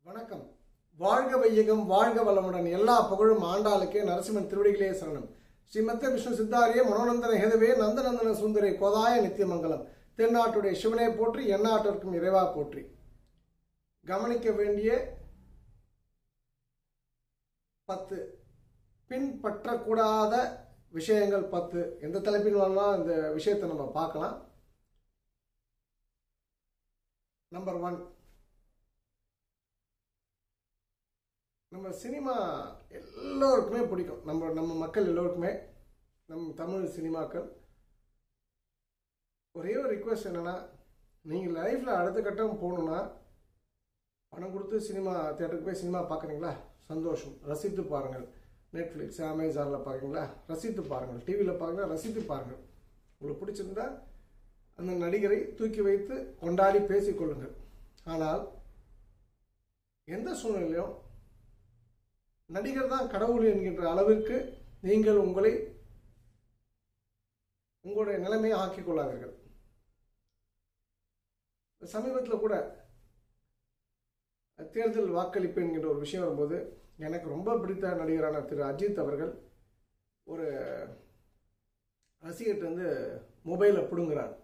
வணக்கம் வாழ்க வையகம் வாழ்க வளமுடன் எல்லா புகழும் ஆண்டாளுக்கே நரசிம்மன் திருவடிகளே சரணம் ஸ்ரீமத்த விஷ்ணு சித்தாரிய மனோநந்தன ஹேதவே நந்தநந்தன சுந்தரி கோதாய நித்தியமங்கலம் தென்னாட்டுடைய சிவனை போற்றி எந்நாட்டிற்கும் இறைவா போற்றி கவனிக்க வேண்டிய பத்து பின்பற்றக்கூடாத விஷயங்கள் பத்து எந்த தலைப்பின் வேணாலும் இந்த விஷயத்தை நம்ம பார்க்கலாம் நம்பர் ஒன் நம்ம சினிமா எல்லோருக்குமே பிடிக்கும் நம்ம நம்ம மக்கள் எல்லோருக்குமே நம் தமிழ் சினிமாக்கள் ஒரே ஒரு ரிக்வெஸ்ட் என்னென்னா நீங்கள் லைஃப்பில் அடுத்த கட்டம் போகணுன்னா பணம் கொடுத்து சினிமா தேட்டருக்கு போய் சினிமா பார்க்குறீங்களா சந்தோஷம் ரசித்து பாருங்கள் நெட்ஃப்ளிக்ஸ் அமேசானில் பார்க்குறீங்களா ரசித்து பாருங்கள் டிவியில் பாருங்கள் ரசித்து பாருங்கள் உங்களுக்கு பிடிச்சிருந்தா அந்த நடிகரை தூக்கி வைத்து கொண்டாடி பேசிக்கொள்ளுங்கள் ஆனால் எந்த சூழ்நிலையும் நடிகர் தான் கடவுள் என்கின்ற அளவிற்கு நீங்கள் உங்களை உங்களுடைய நிலைமையை ஆக்கிக் கொள்ளாதீர்கள் சமீபத்தில் கூட தேர்தல் வாக்களிப்பு என்கின்ற ஒரு விஷயம் வரும்போது எனக்கு ரொம்ப பிடித்த நடிகரான திரு அஜித் அவர்கள் ஒரு ரசிகர்கிட்ட வந்து மொபைலை பிடுங்குறார்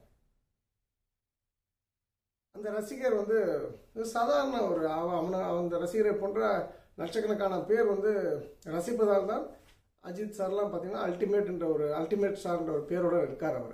அந்த ரசிகர் வந்து சாதாரண ஒரு அவ- அவன அந்த ரசிகரை போன்ற லட்சக்கணக்கான பேர் வந்து ரசிப்பதால் தான் அஜித் சார்லாம் பார்த்தீங்கன்னா அல்டிமேட்ன்ற ஒரு அல்டிமேட் ஸ்டார்ன்ற ஒரு பேரோட இருக்கார் அவர்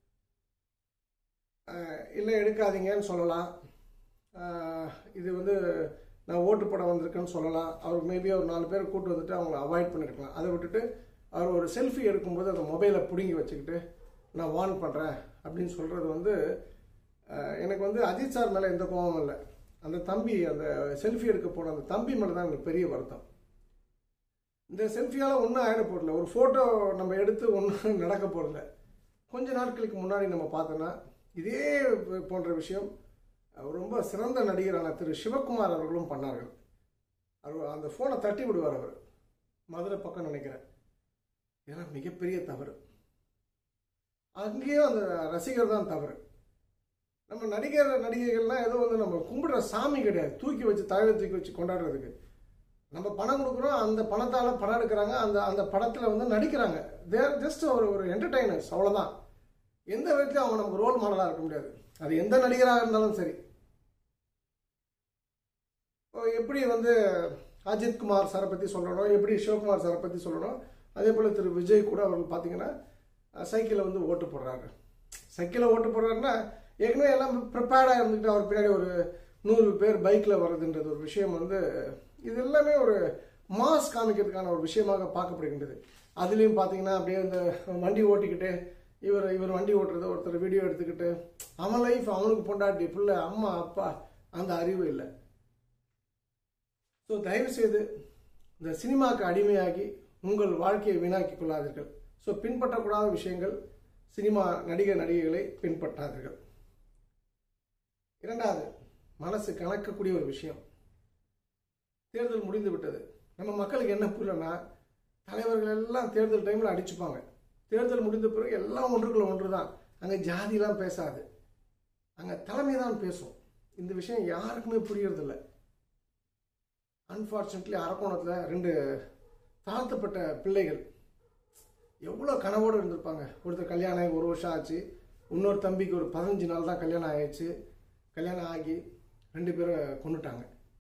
அஹ் இல்லை எடுக்காதீங்கன்னு சொல்லலாம் அஹ் இது வந்து நான் ஓட்டு போட வந்திருக்கேன்னு சொல்லலாம் அவர் மேபி ஒரு நாலு பேர் கூட்டு வந்துட்டு அவங்கள அவாய்ட் பண்ணிருக்கலாம் அதை விட்டுட்டு அவர் ஒரு செல்ஃபி எடுக்கும்போது அந்த மொபைலை பிடுங்கி வச்சுக்கிட்டு நான் வார்ன் பண்ணுறேன் அப்படின்னு சொல்கிறது வந்து அஹ் எனக்கு வந்து அஜித் சார் மேலே எந்த கோபமும் இல்லை அந்த தம்பி அந்த செல்ஃபி எடுக்க போன அந்த தம்பி மேலே தான் எனக்கு பெரிய வருத்தம் இந்த செல்ஃபியால் ஒன்றும் ஆகிட போடல ஒரு ஃபோட்டோ நம்ம எடுத்து ஒன்றும் நடக்க போடல கொஞ்ச நாட்களுக்கு முன்னாடி நம்ம பார்த்தோன்னா இதே போன்ற விஷயம் அவர் ரொம்ப சிறந்த நடிகரான திரு சிவகுமார் அவர்களும் பண்ணார்கள் அவர் அந்த ஃபோனை தட்டி விடுவார் அவர் மதுரை பக்கம் நினைக்கிறேன் இதெல்லாம் மிகப்பெரிய தவறு அங்கேயும் அந்த ரசிகர் தான் தவறு நம்ம நடிகர் நடிகைகள்லாம் ஏதோ வந்து நம்ம கும்பிடுற சாமி கிடையாது தூக்கி வச்சு தலையில தூக்கி வச்சு கொண்டாடுறதுக்கு நம்ம பணம் கொடுக்குறோம் அந்த பணத்தால் படம் எடுக்கிறாங்க அந்த அந்த படத்தில் வந்து நடிக்கிறாங்க தேர் ஜஸ்ட் ஒரு ஒரு என்டர்டைனர்ஸ் அவ்வளோதான் எந்த விதத்துலையும் அவங்க நமக்கு ரோல் மாடலாக இருக்க முடியாது அது எந்த நடிகராக இருந்தாலும் சரி இப்போ எப்படி வந்து அஜித் குமார் சாரை பற்றி சொல்லணும் எப்படி சிவகுமார் சாரை பற்றி சொல்லணும் அதே போல் திரு விஜய் கூட அவர்கள் பார்த்தீங்கன்னா சைக்கிளில் வந்து ஓட்டு போடுறாரு சைக்கிளில் ஓட்டு போடுறாருன்னா ஏற்கனவே எல்லாம் ப்ரிப்பேர்டாக இருந்துட்டு அவர் பின்னாடி ஒரு நூறு பேர் பைக்கில் வர்றதுன்றது ஒரு விஷயம் வந்து இது எல்லாமே ஒரு மாஸ் காமிக்கிறதுக்கான ஒரு விஷயமாக பார்க்கப்படுகின்றது அதுலேயும் பார்த்தீங்கன்னா அப்படியே இந்த வண்டி ஓட்டிக்கிட்டு இவர் இவர் வண்டி ஓட்டுறத ஒருத்தர் வீடியோ எடுத்துக்கிட்டு அவன் லைஃப் அவனுக்கு பொண்டாட்டி பிள்ளை அம்மா அப்பா அந்த அறிவு இல்லை ஸோ தயவு செய்து இந்த சினிமாக்கு அடிமையாகி உங்கள் வாழ்க்கையை வீணாக்கி கொள்ளாதீர்கள் ஸோ பின்பற்றக்கூடாத விஷயங்கள் சினிமா நடிகர் நடிகைகளை பின்பற்றாதீர்கள் இரண்டாவது மனசு கணக்கக்கூடிய ஒரு விஷயம் தேர்தல் முடிந்து விட்டது நம்ம மக்களுக்கு என்ன புரியலன்னா தலைவர்கள் எல்லாம் தேர்தல் டைமில் அடிச்சுப்பாங்க தேர்தல் முடிந்த பிறகு எல்லாம் ஒன்றுக்குள்ள ஒன்று தான் அங்கே ஜாதிலாம் பேசாது அங்கே தலைமை தான் பேசும் இந்த விஷயம் யாருக்குமே புரியறதில்ல அன்ஃபார்ச்சுனேட்லி அரக்கோணத்தில் ரெண்டு தாழ்த்தப்பட்ட பிள்ளைகள் எவ்வளோ கனவோடு இருந்திருப்பாங்க ஒருத்தர் கல்யாணம் ஆகி ஒரு வருஷம் ஆச்சு இன்னொரு தம்பிக்கு ஒரு பதினஞ்சு நாள் தான் கல்யாணம் ஆயிடுச்சு கல்யாணம் ஆகி ரெண்டு பேரை கொண்டுட்டாங்க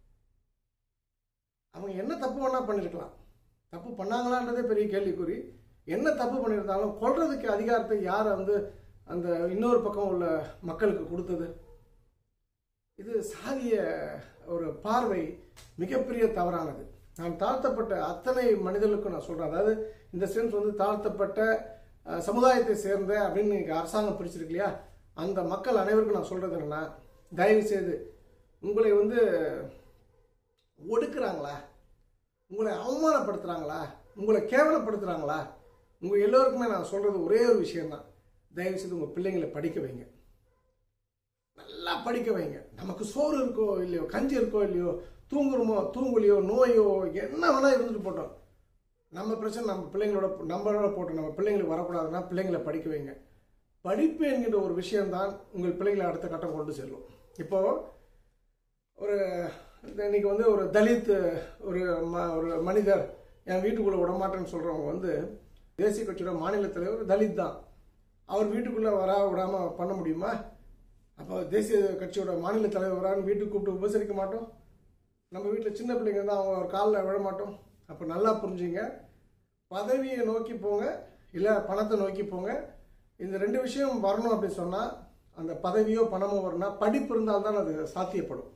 அவங்க என்ன தப்பு வேணா பண்ணியிருக்கலாம் தப்பு பண்ணாங்களான்றதே பெரிய கேள்விக்குறி என்ன தப்பு பண்ணியிருந்தாலும் கொல்றதுக்கு அதிகாரத்தை யார் வந்து அந்த இன்னொரு பக்கம் உள்ள மக்களுக்கு கொடுத்தது இது சாதிய ஒரு பார்வை மிகப்பெரிய தவறானது நான் தாழ்த்தப்பட்ட அத்தனை மனிதர்களுக்கும் நான் சொல்றேன் அதாவது இந்த சென்ஸ் வந்து தாழ்த்தப்பட்ட அஹ், சமுதாயத்தை சேர்ந்த அப்படின்னு இன்னைக்கு அரசாங்கம் பிரிச்சிருக்கு இல்லையா அந்த மக்கள் அனைவருக்கும் நான் சொல்றது என்னன்னா தயவு செய்து உங்களை வந்து ஒடுக்குறாங்களா உங்களை அவமானப்படுத்துறாங்களா உங்களை கேவலப்படுத்துறாங்களா உங்க எல்லோருக்குமே நான் சொல்றது ஒரே ஒரு விஷயம்தான் தயவு செய்து உங்க பிள்ளைங்களை படிக்க வைங்க நல்லா படிக்க வைங்க நமக்கு சோறு இருக்கோ இல்லையோ கஞ்சி இருக்கோ இல்லையோ தூங்குறோமோ தூங்கலையோ நோயோ என்ன வேணா இருந்துட்டு போட்டோம் நம்ம பிரச்சனை நம்ம பிள்ளைங்களோட நம்மளோட போட்டு நம்ம பிள்ளைங்களுக்கு வரக்கூடாதுன்னா பிள்ளைங்களை படிக்க வைங்க படிப்பு என்கின்ற ஒரு விஷயம்தான் உங்கள் பிள்ளைகளை அடுத்த கட்டம் கொண்டு செல்லும் இப்போ ஒரு இந்த இன்னைக்கு வந்து ஒரு தலித் ஒரு ம ஒரு மனிதர் என் வீட்டுக்குள்ளே விடமாட்டேன்னு சொல்கிறவங்க வந்து தேசிய கட்சியோட மாநில தலைவர் தலித் தான் அவர் வீட்டுக்குள்ளே வர விடாமல் பண்ண முடியுமா அப்போ தேசிய கட்சியோட மாநில தலைவர் வரான்னு வீட்டுக்கு கூப்பிட்டு உபசரிக்க மாட்டோம் நம்ம வீட்டில் சின்ன பிள்ளைங்க இருந்தால் அவங்க ஒரு காலில் விழ மாட்டோம் அப்போ நல்லா புரிஞ்சுங்க பதவியை நோக்கி போங்க இல்லை பணத்தை நோக்கி போங்க இந்த ரெண்டு விஷயம் வரணும் அப்படின்னு சொன்னால் அந்த பதவியோ பணமோ வரணும்னா படிப்பு இருந்தால் தான் அது சாத்தியப்படும்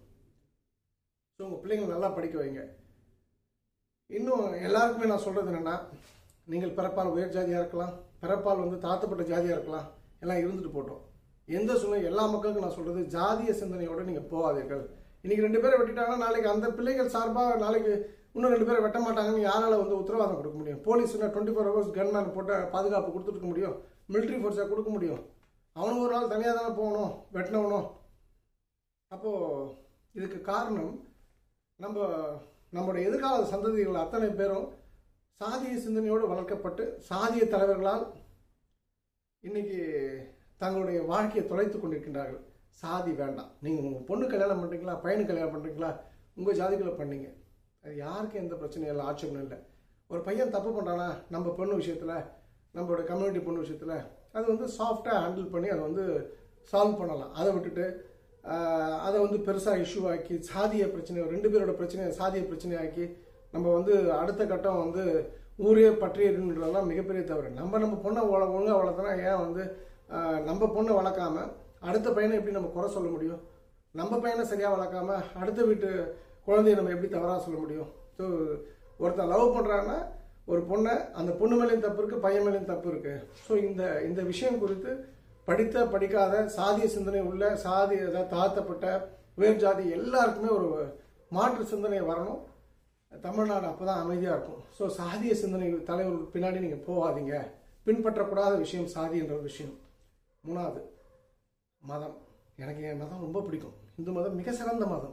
ஸோ உங்கள் பிள்ளைங்களை நல்லா படிக்க வைங்க இன்னும் எல்லாருக்குமே நான் சொல்கிறது என்னென்னா நீங்கள் பிறப்பால் உயர் ஜாதியாக இருக்கலாம் பிறப்பால் வந்து தாழ்த்தப்பட்ட ஜாதியாக இருக்கலாம் எல்லாம் இருந்துட்டு போட்டோம் எந்த சூழ்நிலை எல்லா மக்களுக்கும் நான் சொல்கிறது ஜாதிய சிந்தனையோடு நீங்கள் போகாதீர்கள் இன்னைக்கு ரெண்டு பேரை வெட்டிட்டாங்கன்னா நாளைக்கு அந்த பிள்ளைகள் சார்பாக நாளைக்கு இன்னும் ரெண்டு பேரை வெட்ட மாட்டாங்கன்னு யாரால வந்து உத்தரவாதம் கொடுக்க முடியும் போலீஸ்னா டுவெண்ட்டி ஃபோர் ஹவர்ஸ் கன்மேன் போட்டு பாதுகாப்பு கொடுத்துருக்க முடியும் மிலிட்ரி ஃபோர்ஸாக கொடுக்க முடியும் அவனும் ஒரு நாள் தனியாக தானே போகணும் வெட்டினவனும் அப்போது இதுக்கு காரணம் நம்ம நம்முடைய எதிர்கால சந்ததிகள் அத்தனை பேரும் சாதிய சிந்தனையோடு வளர்க்கப்பட்டு சாதிய தலைவர்களால் இன்னைக்கு தங்களுடைய வாழ்க்கையை தொலைத்து கொண்டிருக்கின்றார்கள் சாதி வேண்டாம் நீங்கள் உங்கள் பொண்ணு கல்யாணம் பண்ணுறீங்களா பையனு கல்யாணம் பண்ணுறீங்களா உங்கள் ஜாதிகளை பண்ணீங்க அது யாருக்கும் எந்த பிரச்சனையும் இல்லை ஆட்சேபனும் இல்லை ஒரு பையன் தப்பு பண்ணுறானா நம்ம பொண்ணு விஷயத்தில் நம்மளோட கம்யூனிட்டி பொண்ணு விஷயத்தில் அது வந்து சாஃப்டாக ஹேண்டில் பண்ணி அதை வந்து சால்வ் பண்ணலாம் அதை விட்டுட்டு ஆஹ், அதை வந்து பெருசாக இஷ்யூ ஆக்கி சாதிய பிரச்சனை ரெண்டு பேரோட பிரச்சனையை சாதிய பிரச்சனையாக்கி நம்ம வந்து அடுத்த கட்டம் வந்து ஊரே பற்றியதுன்றதெல்லாம் மிகப்பெரிய தவறு நம்ம நம்ம பொண்ணை வள ஒழுங்காக வளர்த்தனா ஏன் வந்து ஆஹ், நம்ம பொண்ணை வளர்க்காம அடுத்த பையனை எப்படி நம்ம குறை சொல்ல முடியும் நம்ம பையனை சரியாக வளர்க்காம அடுத்த வீட்டு குழந்தைய நம்ம எப்படி தவறாக சொல்ல முடியும் ஸோ ஒருத்தன் லவ் பண்ணுறான்னா ஒரு பொண்ணை அந்த பொண்ணு மேலேயும் தப்பு இருக்குது பையன் மேலேயும் தப்பு இருக்குது ஸோ இந்த இந்த விஷயம் குறித்து படித்த படிக்காத சாதிய சிந்தனை உள்ள சாதி அதாவது தாழ்த்தப்பட்ட உயர் ஜாதி எல்லாருக்குமே ஒரு மாற்று சிந்தனை வரணும் தமிழ்நாடு அப்போ தான் அமைதியாக இருக்கும் ஸோ சாதிய சிந்தனை தலைவர் பின்னாடி நீங்கள் போகாதீங்க பின்பற்றக்கூடாத விஷயம் சாதி என்ற ஒரு விஷயம் மூணாவது மதம் எனக்கு என் மதம் ரொம்ப பிடிக்கும் இந்து மதம் மிக சிறந்த மதம்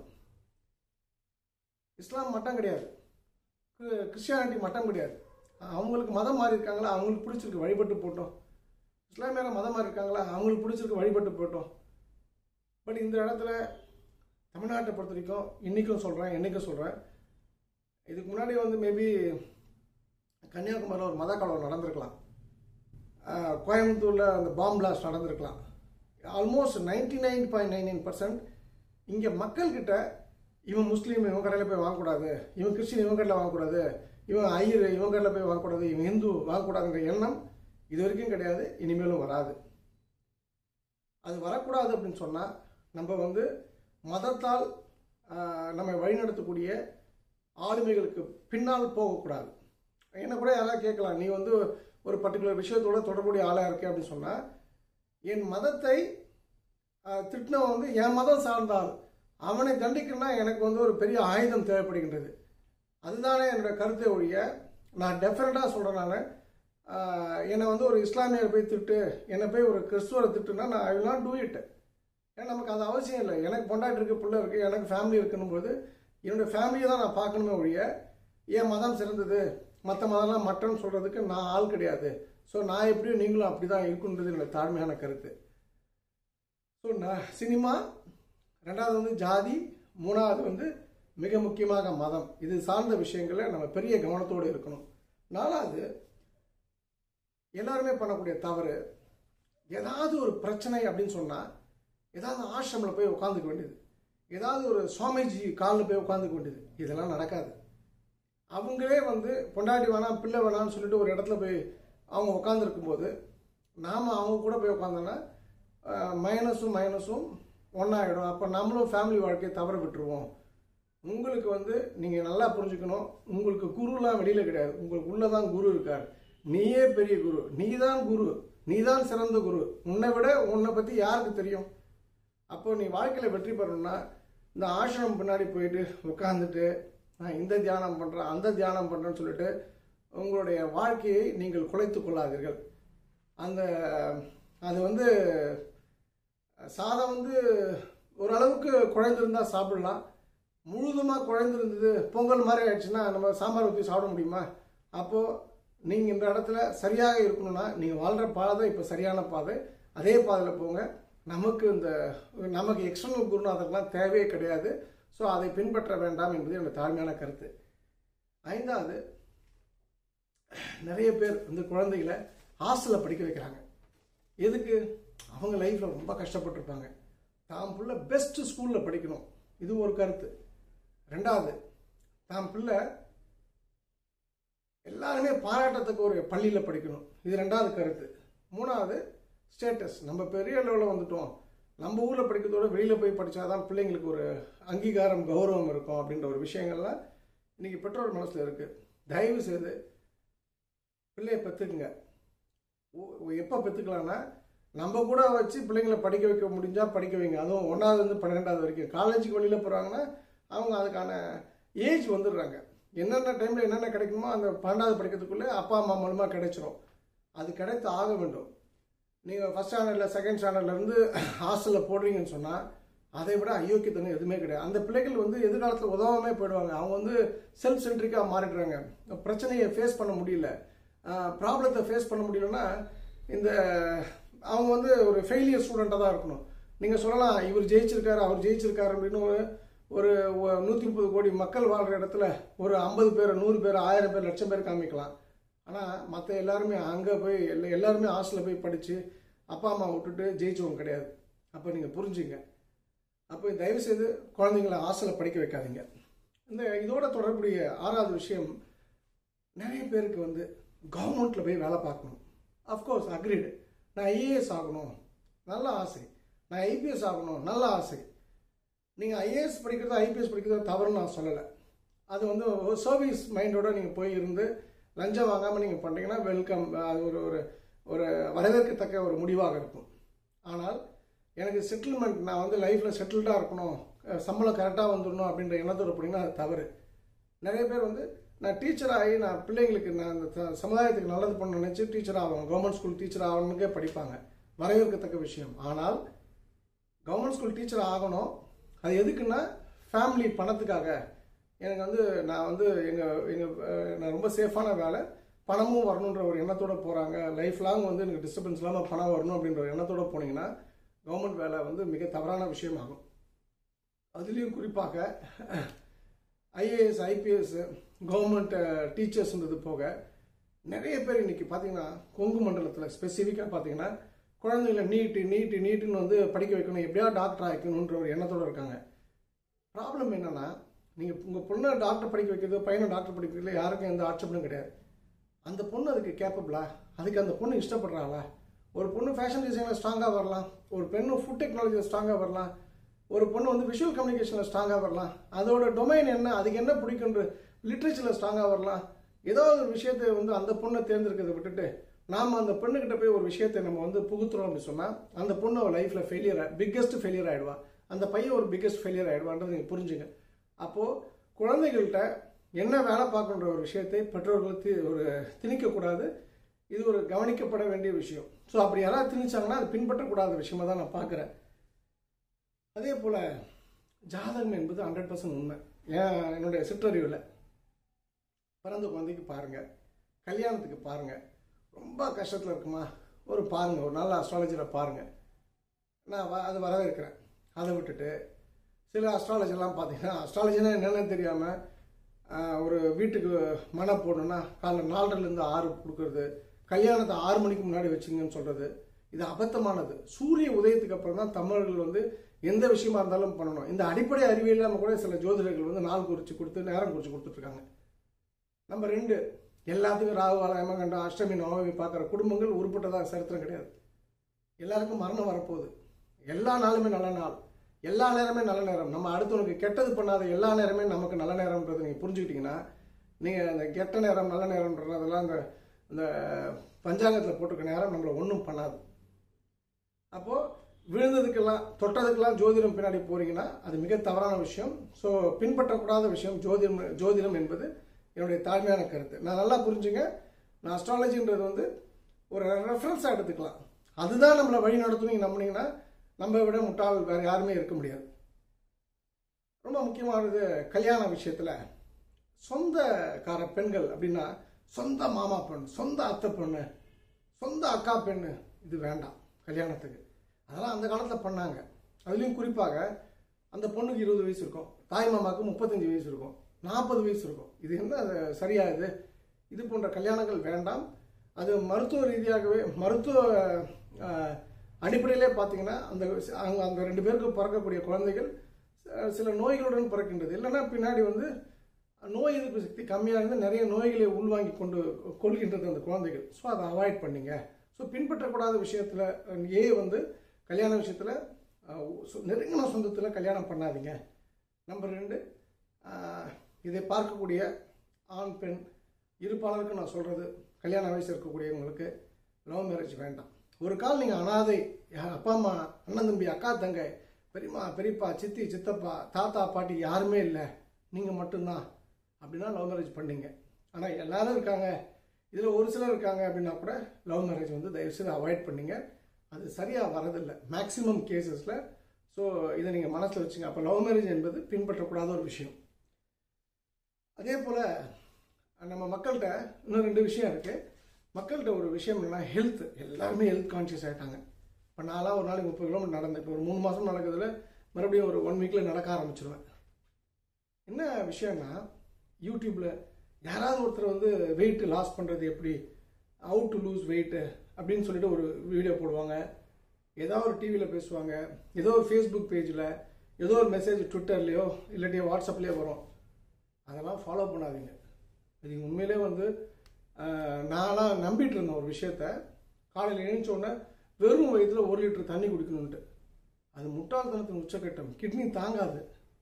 இஸ்லாம் மட்டம் கிடையாது கிறிஸ்டியானிட்டி கிறிஸ்டியானிட்டி மட்டம் கிடையாது அவங்களுக்கு மதம் மாறி இருக்காங்களா அவங்களுக்கு பிடிச்சிருக்கு வழிபட்டு போட்டோம் இஸ்லாமியர் மதம் மாறி இருக்காங்களா அவங்களுக்கு பிடிச்சிருக்கு வழிபட்டு போட்டோம் பட் இந்த இடத்துல தமிழ்நாட்டை பொறுத்த வரைக்கும் இன்றைக்கும் சொல்கிறேன் என்றைக்கும் சொல்கிறேன் இதுக்கு முன்னாடி வந்து மேபி கன்னியாகுமரியில் ஒரு மத கலவரம் நடந்திருக்கலாம் ஆஹ் கோயம்புத்தூரில் அந்த பாம் பிளாஸ்ட் நடந்திருக்கலாம் almost ninety nine point nine nine percent இங்கே மக்கள்கிட்ட இவன் முஸ்லீம் இவன் கடையில் போய் வாங்கக்கூடாது இவன் கிறிஸ்டின் இவன் கடையில் வாங்கக்கூடாது இவன் ஐயர் இவன் கடையில் போய் வாங்கக்கூடாது இவன் இந்து வாங்கக்கூடாதுன்ற எண்ணம் இது வரைக்கும் கிடையாது இனிமேலும் வராது அது வரக்கூடாது அப்படின்னு சொன்னால் நம்ம வந்து மதத்தால் ஆஹ், நம்மை வழிநடத்தக்கூடிய ஆளுமைகளுக்கு பின்னால் போகக்கூடாது என்ன கூட யாராவது கேட்கலாம் நீ வந்து ஒரு பர்டிகுலர் விஷயத்தோட தொடர்புடைய ஆளாக இருக்க அப்படின்னு சொன்னால் என் மதத்தை ஆஹ், திட்டினவன் வந்து என் மதம் சார்ந்தால் அவனை தண்டிக்கணும்னா எனக்கு வந்து ஒரு பெரிய ஆயுதம் தேவைப்படுகின்றது அதுதானே என்னோட கருத்தை ஒழிய நான் டெஃபினட்டாக சொல்கிறேன் நான் ஆஹ், என்னை வந்து ஒரு இஸ்லாமியர் போய் திட்டு என்னை போய் ஒரு கிறிஸ்துவரை திட்டுனா நான் I will not do it ஏன்னா நமக்கு அது அவசியம் இல்லை எனக்கு பொண்டாட்டி இருக்கு பிள்ளை இருக்குது எனக்கு ஃபேமிலி இருக்குன்னும் போது என்னோடய ஃபேமிலியை தான் நான் பார்க்கணுமே ஒழிய என் மதம் சிறந்தது மற்ற மதம்லாம் மட்டன்னு சொல்கிறதுக்கு நான் ஆள் கிடையாது ஸோ நான் எப்படியும் நீங்களும் அப்படி தான் இருக்குன்றது என்னோட தாழ்மையான கருத்து ஸோ நான் சினிமா ரெண்டாவது வந்து ஜாதி மூணாவது வந்து மிக முக்கியமாக மதம் இது சார்ந்த விஷயங்களை நம்ம பெரிய கவனத்தோடு இருக்கணும் நாலாவது எல்லாருமே பண்ணக்கூடிய தவறு ஏதாவது ஒரு பிரச்சனை அப்படின்னு சொன்னால் ஏதாவது ஆசிரமில் போய் உட்காந்துக்க வேண்டியது ஏதாவது ஒரு சுவாமிஜி காலில் போய் உட்காந்துக்க வேண்டியது இதெல்லாம் நடக்காது அவங்களே வந்து பொண்டாட்டி வேணாம் பிள்ளை வேணாம்னு சொல்லிட்டு ஒரு இடத்துல போய் அவங்க உட்காந்துருக்கும் போது நாம் அவங்க கூட போய் உட்காந்தோன்னா மைனஸும் மைனஸும் ஒன்றாயிடும் அப்போ நம்மளும் ஃபேமிலி வாழ்க்கையை தவற விட்டுருவோம் உங்களுக்கு வந்து நீங்கள் நல்லா புரிஞ்சுக்கணும் உங்களுக்கு குருலாம் வெளியில் கிடையாது உங்களுக்கு உள்ளே தான் குரு இருக்கார் நீயே பெரிய குரு நீ தான் குரு நீ தான் சிறந்த குரு உன்னை விட உன்னை பற்றி யாருக்கு தெரியும் அப்போ நீ வாழ்க்கையில் வெற்றி பெறணும்னா இந்த ஆசிரமம் பின்னாடி போயிட்டு உட்காந்துட்டு நான் இந்த தியானம் பண்ணுறேன் அந்த தியானம் பண்ணுறேன்னு சொல்லிட்டு உங்களுடைய வாழ்க்கையை நீங்கள் குலைத்து கொள்ளாதீர்கள் அந்த அது வந்து சாதம் வந்து ஓரளவுக்கு குழைந்திருந்தா சாப்பிடலாம் முழுதுமாக குழைந்திருந்தது பொங்கல் மாதிரி ஆயிடுச்சுன்னா நம்ம சாம்பார் ஊற்றி சாப்பிட முடியுமா அப்போது நீங்கள் இந்த இடத்துல சரியாக இருக்கணும்னா நீங்கள் வாழ்கிற பாதை இப்போ சரியான பாதை அதே பாதையில் போங்க நமக்கு இந்த நமக்கு எக்ஸ்டர்னல் குருநாதர்லாம் தேவையே கிடையாது ஸோ அதை பின்பற்ற வேண்டாம் என்பது என்னோட தாழ்மையான கருத்து ஐந்தாவது நிறைய பேர் இந்த குழந்தைகளை ஹாஸ்டலில் படிக்க வைக்கிறாங்க எதுக்கு அவங்க லைஃப்பில் ரொம்ப கஷ்டப்பட்டிருப்பாங்க தாம் பிள்ளை பெஸ்ட் ஸ்கூலில் படிக்கணும் இது ஒரு கருத்து ரெண்டாவது தாம் பிள்ளை எல்லாருமே பாராட்டத்துக்கு ஒரு பள்ளியில் படிக்கணும் இது ரெண்டாவது கருத்து மூணாவது ஸ்டேட்டஸ் நம்ம பெரிய லெவலில் வந்துட்டோம் நம்ம ஊரில் படிக்கிறதோட வெளியில் போய் படித்தாதான் பிள்ளைங்களுக்கு ஒரு அங்கீகாரம் கௌரவம் இருக்கும் அப்படின்ற ஒரு விஷயங்கள்லாம் இன்றைக்கி பெற்றோர் மனசில் இருக்குது தயவு செய்து பிள்ளையை பெற்றுக்குங்க எப்போ பெற்றுக்கலான்னா நம்ம கூட வச்சு பிள்ளைங்களை படிக்க வைக்க முடிஞ்சால் படிக்க வைங்க அதுவும் ஒன்றாவதுலேருந்து பன்னிரெண்டாவது வரைக்கும் காலேஜுக்கு வெளியில் போகிறாங்கன்னா அவங்க அதுக்கான ஏஜ் வந்துடுறாங்க என்னென்ன டைமில் என்னென்ன கிடைக்குமோ அந்த பன்னெண்டாவது படிக்கிறதுக்குள்ளே அப்பா அம்மா மூலமாக கிடைச்சிரும் அது கிடைத்து ஆக வேண்டும் நீங்கள் ஃபஸ்ட் ஸ்டாண்டர்டில் செகண்ட் ஸ்டாண்டர்ட்லேருந்து ஹாஸ்டலில் போடுறீங்கன்னு சொன்னால் அதை விட அயோக்கியத்தனம் எதுவுமே கிடையாது அந்த பிள்ளைகள் வந்து எதிர்காலத்தில் உதவாமே போயிடுவாங்க அவங்க வந்து செல்ஃப் சென்ட்ரிக்காக மாறிடுறாங்க பிரச்சனையை ஃபேஸ் பண்ண முடியல ப்ராப்ளத்தை ஃபேஸ் பண்ண முடியலன்னா இந்த அவங்க வந்து ஒரு ஃபெயிலியர் ஸ்டூடெண்ட்டாக தான் இருக்கணும் நீங்கள் சொல்லலாம் இவர் ஜெயிச்சிருக்காரு அவர் ஜெயிச்சிருக்காரு அப்படின்னு ஒரு ஒரு நூற்றி முப்பது கோடி மக்கள் வாழ்கிற இடத்துல ஒரு ஐம்பது பேர் நூறு பேர் ஆயிரம் பேர் லட்சம் பேர் காமிக்கலாம் ஆனால் மற்ற எல்லாருமே அங்கே போய் எல்லா எல்லாருமே ஹாஸ்டலில் போய் படித்து அப்பா அம்மா விட்டுட்டு ஜெயிச்சவங்க கிடையாது அப்போ நீங்கள் புரிஞ்சுங்க அப்போ தயவுசெய்து குழந்தைங்கள ஹாஸ்டலில் படிக்க வைக்காதீங்க இந்த இதோட தொடர்புடைய ஆறாவது விஷயம் நிறைய பேருக்கு வந்து கவர்மெண்ட்டில் போய் வேலை பார்க்கணும் அஃப்கோர்ஸ் அக்ரிடு நான் ஐஏஎஸ் ஆகணும் நல்ல ஆசை நான் ஐபிஎஸ் ஆகணும் நல்ல ஆசை நீங்கள் ஐஏஎஸ் படிக்கிறது ஐபிஎஸ் படிக்கிறது தவறுன்னு நான் சொல்லலை அது வந்து ஒரு சர்வீஸ் மைண்டோட நீங்கள் போய் இருந்து லஞ்சம் வாங்காமல் நீங்கள் பண்ணுறீங்கன்னா வெல்கம் அது ஒரு ஒரு ஒரு வரவேற்கத்தக்க ஒரு முடிவாக இருக்கும் ஆனால் எனக்கு செட்டில்மெண்ட் நான் வந்து லைஃப்பில் செட்டில்டாக இருக்கணும் சம்பளம் கரெக்டாக வந்துடணும் அப்படின்ற எண்ணத்தோட போனீங்கன்னா அது தவறு நிறைய பேர் வந்து நான் டீச்சர் ஆகி நான் பிள்ளைங்களுக்கு நான் அந்த சமுதாயத்துக்கு நல்லது பண்ண நினச்சி டீச்சர் ஆகணும் கவர்மெண்ட் ஸ்கூல் டீச்சர் ஆகணுக்கே படிப்பாங்க வரவேற்கத்தக்க விஷயம் ஆனால் கவர்மெண்ட் ஸ்கூல் டீச்சர் ஆகணும் அது எதுக்குன்னா ஃபேமிலி பணத்துக்காக எனக்கு வந்து நான் வந்து எங்கள் எங்கள் நான் ரொம்ப சேஃபான வேலை பணமும் வரணுன்ற ஒரு எண்ணத்தோடு போகிறாங்க லைஃப் லாங் வந்து எனக்கு டிஸ்டர்பன்ஸ் இல்லாமல் பணம் வரணும் அப்படின்ற ஒரு எண்ணத்தோடு போனீங்கன்னா கவர்மெண்ட் வேலை வந்து மிக தவறான விஷயமாகும் அதுலேயும் குறிப்பாக ஐஏஎஸ் ஐபிஎஸ் கவர்மெண்ட் டீச்சர்ஸ்ன்றது போக நிறைய பேர் இன்னைக்கு பார்த்தீங்கன்னா கொங்கு மண்டலத்தில் ஸ்பெசிஃபிக்காக பார்த்தீங்கன்னா குழந்தைங்கள நீட்டு நீட்டு நீட்டுன்னு வந்து படிக்க வைக்கணும் எப்படியா டாக்டர் ஆக்கணுன்ற ஒரு எண்ணத்தோடு இருக்காங்க ப்ராப்ளம் என்னென்னா நீங்கள் உங்கள் பொண்ணை டாக்டர் படிக்க வைக்கிறது பையனை டாக்டர் படிக்க வைக்கிறது யாருக்கும் எந்த ஆட்சேபனும் கிடையாது அந்த பொண்ணு அதுக்கு கேப்பபிளா அதுக்கு அந்த பொண்ணு இஷ்டப்படுறாங்களா ஒரு பொண்ணு ஃபேஷன் டிசைனில் ஸ்ட்ராங்காக வரலாம் ஒரு பெண்ணு ஃபுட் டெக்னாலஜியில் ஸ்ட்ராங்காக வரலாம் ஒரு பொண்ணு வந்து விஷுவல் கம்யூனிகேஷனில் ஸ்ட்ராங்காக வரலாம் அதோட டொமைன் என்ன அதுக்கு என்ன பிடிக்குன்ற லிட்ரேச்சரில் ஸ்ட்ராங்காக வரலாம் ஏதோ ஒரு விஷயத்தை வந்து அந்த பொண்ணை தேர்ந்தெடுக்கிறத விட்டுட்டு நாம் அந்த பெண்ணுக்கிட்ட போய் ஒரு விஷயத்தை நம்ம வந்து புகுத்துறோம் அப்படின்னு சொன்னால் அந்த பொண்ணு லைஃப்பில் ஃபெயிலியர் பிக்கஸ்ட் ஃபெயிலியர் ஆகிடுவா அந்த பையன் ஒரு பிக்கஸ்ட் ஃபெயிலியர் ஆகிடுவான்றது நீங்கள் புரிஞ்சுங்க அப்போது குழந்தைகள்கிட்ட என்ன வேலை பார்க்கணுன்ற ஒரு விஷயத்தை பெற்றோர்கள் தி ஒரு திணிக்கக்கூடாது இது ஒரு கவனிக்கப்பட வேண்டிய விஷயம் ஸோ அப்படி யாராவது திணிச்சாங்கன்னா அது பின்பற்றக்கூடாத விஷயமா தான் நான் பார்க்குறேன் அதே போல் ஜாதகம் என்பது ஹண்ட்ரட் பர்சன்ட் உண்மை ஏன் என்னுடைய சிற்றறிவில் பிறந்த குழந்தைக்கு பாருங்கள் கல்யாணத்துக்கு பாருங்கள் ரொம்ப கஷ்டத்தில் இருக்குமா ஒரு பாருங்கள் ஒரு நல்ல அஸ்ட்ராலஜியில் பாருங்கள் நான் வ அது வரவேற்கிறேன் அதை விட்டுட்டு சில அஸ்ட்ராலஜிலாம் பார்த்தீங்கன்னா அஸ்ட்ராலஜினா என்னென்னு தெரியாமல் ஒரு வீட்டுக்கு மனை போடணுன்னா காலைல நாலரைலேருந்து ஆறு கொடுக்குறது கல்யாணத்தை ஆறு மணிக்கு முன்னாடி வச்சுங்கன்னு சொல்கிறது இது அபத்தமானது சூரிய உதயத்துக்கு அப்புறம் தான் தமிழர்கள் வந்து எந்த விஷயமா இருந்தாலும் பண்ணணும் இந்த அடிப்படை அறிவு இல்லாமல் கூட சில ஜோதிடர்கள் வந்து நாள் குறித்து கொடுத்து நேரம் குறித்து கொடுத்துட்ருக்காங்க நம்ம ரெண்டு எல்லாத்துக்கும் ராகு காலம் ஏமகண்டம் அஷ்டமி நவமி பார்க்குற குடும்பங்கள் உருப்பட்டதாக சரித்திரம் கிடையாது எல்லாருக்கும் மரணம் வரப்போகுது எல்லா நாளுமே நல்ல நாள் எல்லா நேரமே நல்ல நேரம் நம்ம அடுத்தவனுக்கு கெட்டது பண்ணாத எல்லா நேரமே நமக்கு நல்ல நேரம்ன்றதை நீங்கள் புரிஞ்சுக்கிட்டீங்கன்னா நீங்கள் அந்த கெட்ட நேரம் நல்ல நேரம்ன்றதெல்லாம் அந்த இந்த பஞ்சாங்கத்தில் போட்டிருக்க நேரம் நம்மளை ஒன்றும் பண்ணாது அப்போது விழுந்ததுக்கெல்லாம் தொட்டதுக்கெல்லாம் ஜோதிடம் பின்னாடி போகிறீங்கன்னா அது மிக தவறான விஷயம் ஸோ பின்பற்றக்கூடாத விஷயம் ஜோதிடம் ஜோதிடம் என்பது என்னுடைய தாழ்மையான கருத்து நான் நல்லா புரிஞ்சுங்க நான் அஸ்ட்ராலஜின்றது வந்து ஒரு ரெஃபரன்ஸாக எடுத்துக்கலாம் அதுதான் நம்மளை வழி நடத்தும் நீங்கள் நம்பினீங்கன்னா நம்ம விட முட்டாள் வேறு யாருமே இருக்க முடியாது ரொம்ப முக்கியமானது கல்யாண விஷயத்தில் சொந்தக்கார பெண்கள் அப்படின்னா சொந்த மாமா பெண் சொந்த அத்தை பெண்ணு சொந்த அக்கா பெண்ணு இது வேண்டாம் கல்யாணத்துக்கு அதெல்லாம் அந்த காலத்தில் பண்ணாங்க அதுலேயும் குறிப்பாக அந்த பொண்ணுக்கு இருபது வயசு இருக்கும் தாய் மாமாவுக்கு முப்பத்தஞ்சு வயசு இருக்கும் நாற்பது வயசு இருக்கும் இது என்ன அது சரியா இது இது போன்ற கல்யாணங்கள் வேண்டாம் அது மருத்துவ ரீதியாகவே மருத்துவ அஹ், அடிப்படையிலே பார்த்தீங்கன்னா அந்த அவங்க அந்த ரெண்டு பேருக்கு பிறக்கக்கூடிய குழந்தைகள் அஹ், சில நோய்களுடன் பிறக்கின்றது இல்லைன்னா பின்னாடி வந்து நோய் எதிர்ப்பு சக்தி கம்மியாக இருந்து நிறைய நோய்களை உள்வாங்கி கொண்டு கொள்கின்றது அந்த குழந்தைகள் ஸோ அதை அவாய்ட் பண்ணீங்க ஸோ பின்பற்றக்கூடாத விஷயத்தில் ஏ வந்து கல்யாண விஷயத்தில் நெருங்கின சொந்தத்தில் கல்யாணம் பண்ணாதீங்க நம்பர் ரெண்டு அஹ், இதை பார்க்கக்கூடிய ஆண் பெண் இருப்பாளருக்கு நான் சொல்கிறது கல்யாண வயசு இருக்கக்கூடியவங்களுக்கு லவ் மேரேஜ் வேண்டாம் ஒரு கால் நீங்கள் அனாதை யா- அப்பா அம்மா அண்ணன் தம்பி அக்கா தங்கை பெரியம்மா பெரியப்பா சித்தி சித்தப்பா தாத்தா பாட்டி யாருமே இல்லை நீங்கள் மட்டும்தான் அப்படின்னா லவ் மேரேஜ் பண்ணீங்க ஆனால் எல்லாரும் இருக்காங்க இதில் ஒரு சிலர் இருக்காங்க அப்படின்னா கூட லவ் மேரேஜ் வந்து தயவுசெய்து அவாய்ட் பண்ணீங்க அது சரியாக வரதில்லை மேக்ஸிமம் கேசஸில் ஸோ இதை நீங்கள் மனசில் வச்சுங்க அப்போ லவ் மேரேஜ் என்பது பின்பற்றக்கூடாத ஒரு விஷயம் அதே போல் நம்ம மக்கள்கிட்ட இன்னும் ரெண்டு விஷயம் இருக்குது மக்கள்கிட்ட ஒரு விஷயம் என்னன்னா ஹெல்த் எல்லாருமே ஹெல்த் கான்ஷியஸ் ஆகிட்டாங்க இப்போ நான்லாம் ஒரு நாளைக்கு முப்பது கிலோமீட்டர் நடந்தேன் இப்போ ஒரு மூணு மாதம் நடக்கிறதுல மறுபடியும் ஒரு ஒன் வீக்கில் நடக்க ஆரம்பிச்சிருவேன் என்ன விஷயம்னா யூடியூப்பில் யாராவது ஒருத்தர் வந்து வெயிட் லாஸ் பண்ணுறது எப்படி ஹவு டு லூஸ் வெயிட்டு அப்படின்னு சொல்லிட்டு ஒரு வீடியோ போடுவாங்க ஏதோ ஒரு டிவியில் பேசுவாங்க ஏதோ ஒரு ஃபேஸ்புக் பேஜில் ஏதோ ஒரு மெசேஜ் ட்விட்டர்லேயோ இல்லாட்டி வாட்ஸ்அப்லேயோ வரும் அதெல்லாம் ஃபாலோ பண்ணாதீங்க இது உண்மையிலே வந்து ஆஹ், நான்லாம் நம்பிட்டு இருந்தேன் ஒரு விஷயத்த காலையில் எழுந்த உடனே வெறும் வயிற்றில் ஒரு லிட்டர் தண்ணி குடிக்கணுன்ட்டு அது முட்டாள்தனத்தின் உச்சக்கட்டம் கிட்னி தாங்காது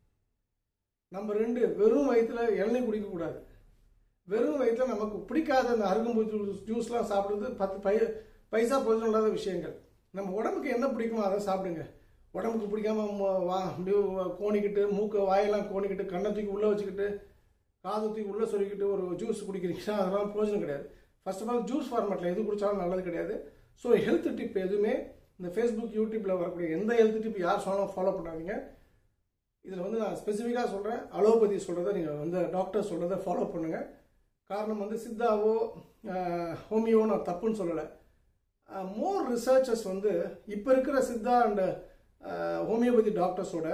நம்பர் ரெண்டு வெறும் வயிற்றுல இளநீ குடிக்கக்கூடாது வெறும் வயிற்றுல நமக்கு பிடிக்காத அந்த அருகம்பு ஜூஸ் ஜூஸ்லாம் சாப்பிட்றது பத்து பை பைசா பிரயோஜனம் இல்லாத விஷயங்கள் நம்ம உடம்புக்கு என்ன பிடிக்குமோ அதை சாப்பிடுங்க உடம்புக்கு பிடிக்காம மு- வா அப்படியே கோணிக்கிட்டு மூக்கை வாயெல்லாம் கோணிக்கிட்டு கண்ணை தூக்கி உள்ளே வச்சுக்கிட்டு காது தூக்கி உள்ளே சொருக்கிட்டு ஒரு ஜூஸ் குடிக்கிறீங்கன்னா அதெல்லாம் பிரயோஜனம் கிடையாது ஃபர்ஸ்ட் ஆஃப் ஆல் ஜூஸ் ஃபார்மேட்டில் எது குடித்தாலும் நல்லது கிடையாது ஸோ ஹெல்த் டிப் எதுவுமே இந்த ஃபேஸ்புக் யூடியூப்பில் வரக்கூடிய எந்த ஹெல்த் டிப் யார் சொன்னாலும் ஃபாலோ பண்ணாதீங்க இதில் வந்து நான் ஸ்பெசிஃபிக்காக சொல்கிறேன் அலோபதி சொல்கிறத நீங்கள் வந்து டாக்டர் சொல்கிறத ஃபாலோ பண்ணுங்கள் காரணம் வந்து சித்தாவோ ஹோமியோ நான் தப்புன்னு சொல்லலை மோர் ரிசர்ச்சர்ஸ் வந்து இப்போ இருக்கிற சித்தா அண்ட் ஹோமியோபதி டாக்டர்ஸோட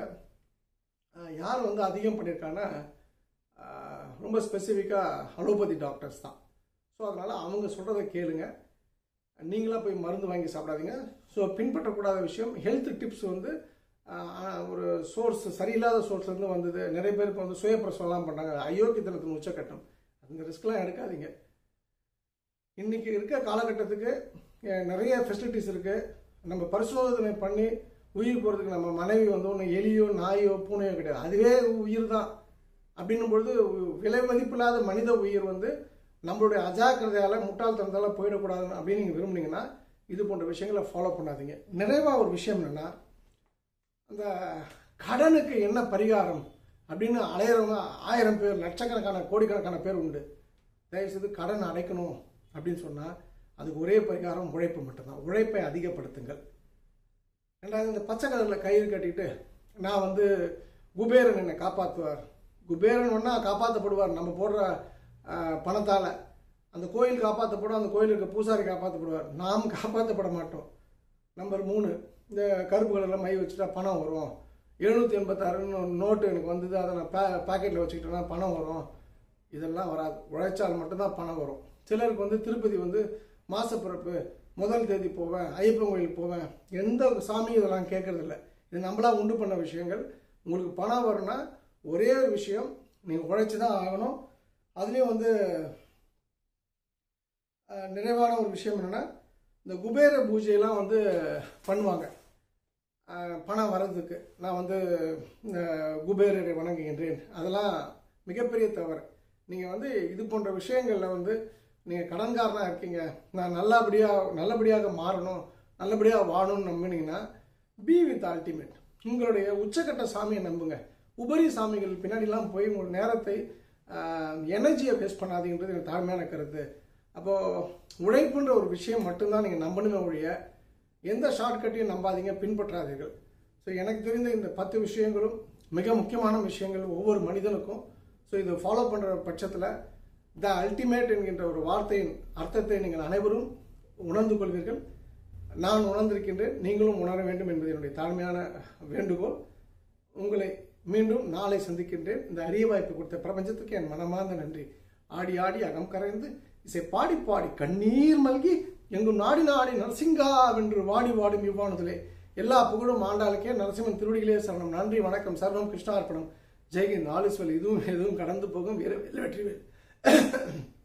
யார் வந்து அதிகம் பண்ணியிருக்காங்கன்னா அஹ், ரொம்ப ஸ்பெசிஃபிக்காக அலோபதி டாக்டர்ஸ் தான் ஸோ அதனால் அவங்க சொல்கிறத கேளுங்க நீங்களாக போய் மருந்து வாங்கி சாப்பிடாதீங்க ஸோ பின்பற்றக்கூடாத விஷயம் ஹெல்த் டிப்ஸ் வந்து ஆஹ், ஒரு சோர்ஸ் சரியில்லாத சோர்ஸ்லேருந்து வந்தது நிறைய பேர் இப்போ வந்து சுயப்பிரசவம்லாம் பண்ணாங்க அயோக்கியத்தனத்தின் உச்சக்கட்டம் அந்த ரிஸ்க்லாம் எடுக்காதீங்க இன்னைக்கு இருக்க காலகட்டத்துக்கு அஹ், நிறைய ஃபெசிலிட்டிஸ் இருக்குது நம்ம பரிசோதனை பண்ணி உயிர் போகிறதுக்கு நம்ம மனைவி வந்து ஒன்று எலியோ நாயோ பூனையோ கிடையாது அதுவே உயிர் தான் அப்படின்னும் பொழுது விலை மதிப்பில்லாத மனித உயிர் வந்து நம்மளுடைய அஜாக்கிரதையால் முட்டாள்தனத்தால் போயிடக்கூடாது அப்படின்னு நீங்கள் விரும்புனீங்கன்னா இது போன்ற விஷயங்களை ஃபாலோ பண்ணாதீங்க நிறைவாக ஒரு விஷயம் என்னென்னா அந்த கடனுக்கு என்ன பரிகாரம் அப்படின்னு அலையிறவங்க ஆயிரம் பேர் லட்சக்கணக்கான கோடிக்கணக்கான பேர் உண்டு தயவுசெய்து கடன் அடைக்கணும் அப்படின்னு சொன்னால் அதுக்கு ஒரே பரிகாரம் உழைப்பு மட்டும்தான் உழைப்பை அதிகப்படுத்துங்கள் ரெண்டாவது இந்த பச்சை கலரில் கயிறு கட்டிட்டு நான் வந்து குபேரன் என்னை காப்பாற்றுவார் குபேரன் ஒன்றா காப்பாற்றப்படுவார் நம்ம போடுற பணத்தால் அந்த கோயில் காப்பாற்றப்படும் அந்த கோயிலுக்கு பூசாரி காப்பாற்றப்படுவார் நாம் காப்பாற்றப்பட மாட்டோம் நம்பர் மூணு இந்த கருப்பு கலரில் மை வச்சுட்டா பணம் வரும் எழுநூற்றி எண்பத்தாறுன்னு நோட்டு எனக்கு வந்தது அதை நான் பே பாக்கெட்டில் வச்சுக்கிட்டேன்னா பணம் வரும் இதெல்லாம் வராது உழைச்சால் மட்டும்தான் பணம் வரும் சிலருக்கு வந்து திருப்பதி வந்து மாசப்பிறப்பு முதல் தேதி போவேன் ஐயப்பன் கோயிலுக்கு போவேன் எந்த சாமி இதெல்லாம் கேட்கறதில்ல இது நம்மளா உண்டு பண்ண விஷயங்கள் உங்களுக்கு பணம் வரும்னா ஒரே ஒரு விஷயம் நீங்கள் உழைச்சி தான் ஆகணும் அதுலேயும் வந்து அஹ், நிறைவான ஒரு விஷயம் என்னென்னா இந்த குபேர பூஜையெல்லாம் வந்து பண்ணுவாங்க அஹ், பணம் வர்றதுக்கு நான் வந்து இந்த குபேரரை வணங்குகின்றேன் அதெல்லாம் மிகப்பெரிய தவறு நீங்கள் வந்து இது போன்ற விஷயங்களில் வந்து நீங்கள் கடன்காரனாக இருக்கீங்க நான் நல்லபடியாக நல்லபடியாக மாறணும் நல்லபடியாக வாழணும்னு நம்பினீங்கன்னா பி வித் அல்டிமேட் உங்களுடைய உச்சக்கட்ட சாமியை நம்புங்க உபரி சாமிகள் பின்னாடிலாம் போய் உங்கள் நேரத்தை எனர்ஜியை வேஸ்ட் பண்ணாதீங்கன்றது எனக்கு தாழ்மையான கருத்து அப்போது உழைப்புன்ற ஒரு விஷயம் மட்டும்தான் நீங்கள் நம்பணுமே ஒழிய எந்த ஷார்ட்கட்டையும் நம்பாதீங்க பின்பற்றாதீர்கள் ஸோ எனக்கு தெரிந்த இந்த பத்து விஷயங்களும் மிக முக்கியமான விஷயங்கள் ஒவ்வொரு மனிதனுக்கும் ஸோ இதை ஃபாலோ பண்ணுற பட்சத்தில் த அல்டிமேட் என்கின்ற ஒரு வார்த்தையின் அர்த்தத்தை நீங்கள் அனைவரும் உணர்ந்து கொள்வீர்கள் நான் உணர்ந்திருக்கின்றேன் நீங்களும் உணர வேண்டும் என்பது என்னுடைய தாழ்மையான வேண்டுகோள் உங்களை மீண்டும் நாளை சந்திக்கின்றேன் இந்த அரிய வாய்ப்பு கொடுத்த பிரபஞ்சத்துக்கு என் மனமார்ந்த நன்றி ஆடி ஆடி அகம் கரைந்து இசை பாடி பாடி கண்ணீர் மல்கி எங்கும் நாடி நாடி நரசிங்கா வென்று வாடி வாடும் இவ்வாணுதலே எல்லா புகழும் ஆண்டாளுக்கே நரசிம்மன் திருவடிகளே சரணம் நன்றி வணக்கம் சர்வம் கிருஷ்ணார்ப்பணம் ஜெய்கின் ஆலுஸ்வல் இதுவும் எதுவும் கடந்து போகும் வீர வெற்றி